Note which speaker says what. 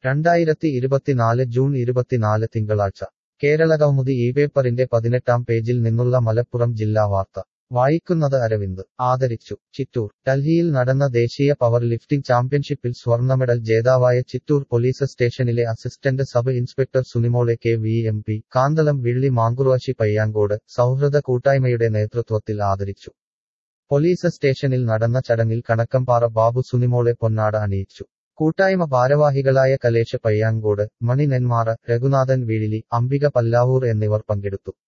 Speaker 1: രണ്ടായിരത്തി ഇരുപത്തിനാല് ജൂൺ ഇരുപത്തിനാല് തിങ്കളാഴ്ച കേരളകൗമുദി ഈ പേപ്പറിന്റെ പതിനെട്ടാം പേജിൽ നിന്നുള്ള മലപ്പുറം ജില്ലാ വാർത്ത വായിക്കുന്നത് അരവിന്ദ് ആദരിച്ചു ചിറ്റൂർ ഡൽഹിയിൽ നടന്ന ദേശീയ പവർ ലിഫ്റ്റിംഗ് ചാമ്പ്യൻഷിപ്പിൽ സ്വർണമെഡൽ ജേതാവായ ചിറ്റൂർ പോലീസ് സ്റ്റേഷനിലെ അസിസ്റ്റന്റ് സബ് ഇൻസ്പെക്ടർ സുനിമോളെ കെ വി എം പി കാന്തളം വിള്ളി മാങ്കുറുവാശി പയ്യാങ്കോട് സൗഹൃദ കൂട്ടായ്മയുടെ നേതൃത്വത്തിൽ ആദരിച്ചു പോലീസ് സ്റ്റേഷനിൽ നടന്ന ചടങ്ങിൽ കണക്കംപാറ ബാബു സുനിമോളെ പൊന്നാട അണിയിച്ചു കൂട്ടായ്മ ഭാരവാഹികളായ കലേഷ് പയ്യാങ്കോട് മണി നെന്മാറ രഘുനാഥൻ വിഴിലി അംബിക പല്ലാവൂർ എന്നിവർ പങ്കെടുത്തു